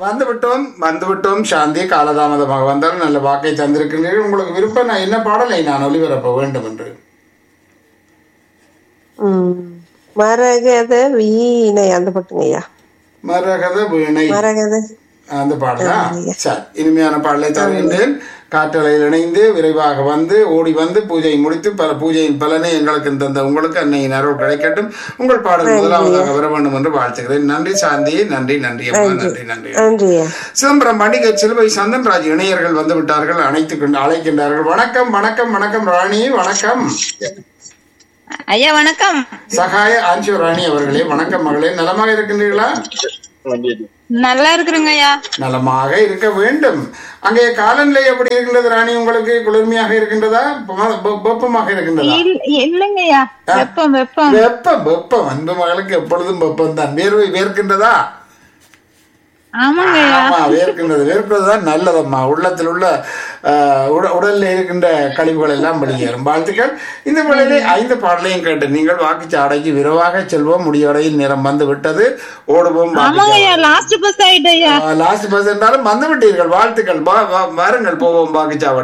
வந்து விட்டோம் வந்து விட்டோம் சாந்தி காலதாமதமாக வந்தாலும் நல்ல வாக்கை தந்திருக்கின்றீர்கள் உங்களுக்கு விருப்பம் நான் என்ன பாடலை நான் ஒளிபரப்ப வேண்டும் என்று ம். மரகத வீணை அந்த பாட்டுங்கய்யா மரகத வீணை மரகத அந்த பாடலா சரி இனிமையான பாடலை தருகின்றேன் காற்றலையில் இணைந்து விரைவாக வந்து ஓடி வந்து பூஜை முடித்து பல பூஜையின் பலனை எங்களுக்கு தந்த உங்களுக்கு அன்னையின் அருள் கிடைக்கட்டும் உங்கள் பாடல் முதலாவதாக வர வேண்டும் என்று வாழ்த்துகிறேன் நன்றி சாந்தி நன்றி நன்றி அம்மா நன்றி நன்றி நன்றியா சிதம்பரம் பண்டிகை சிலுவை சந்தன்ராஜ் இணையர்கள் வந்து விட்டார்கள் அழைத்து கொண்டு அழைக்கின்றார்கள் வணக்கம் வணக்கம் வணக்கம் ராணி வணக்கம் ஐயா வணக்கம் சகாய ஆன்சியோ ராணி அவர்களே வணக்கம் மகளே நலமாக இருக்கின்றீர்களா நல்லா இருக்கிறேங்க ஐயா நலமாக இருக்க வேண்டும் அங்கே காலநிலை எப்படி இருக்கின்றது ராணி உங்களுக்கு குளிர்மையாக இருக்கின்றதா வெ- வெ- வெப்பமாக இருக்கின்றதா இல்ல- இல்லைங்க ஐயா வெப்பம் வெப்பம் வெப்பம் வெப்பம் அன்பு மகளுக்கு எப்பொழுதும் வெப்பம் தான் வேர்வை வேர்க்கின்றதா ஆமாங்க ஐயா ஆமா வேர்க்கின்றது வேர்க்கிறதுதான் நல்லதம்மா உள்ளத்தில் உள்ள ஆஹ், உட- உடல்ல இருக்கின்ற கழிவுகள் எல்லாம் வெளியேறும் வாழ்த்துக்கள் இந்த வேளையிலே ஐந்து பாடலையும் கேட்டு நீங்கள் வாக்குச்சாடைக்கு விரைவாக செல்வோம் முடிவடையில் நேரம் வந்து விட்டது ஓடுவோம் ஆமாங்க ஐயா லாஸ்ட் பஸ் ஆயிட்டு ஐயா லாஸ்ட் பஸ் என்றாலும் வந்து விட்டீர்கள் வாழ்த்துக்கள் வா- வா- வாருங்கள் போவோம் வாக்குச்சாவடி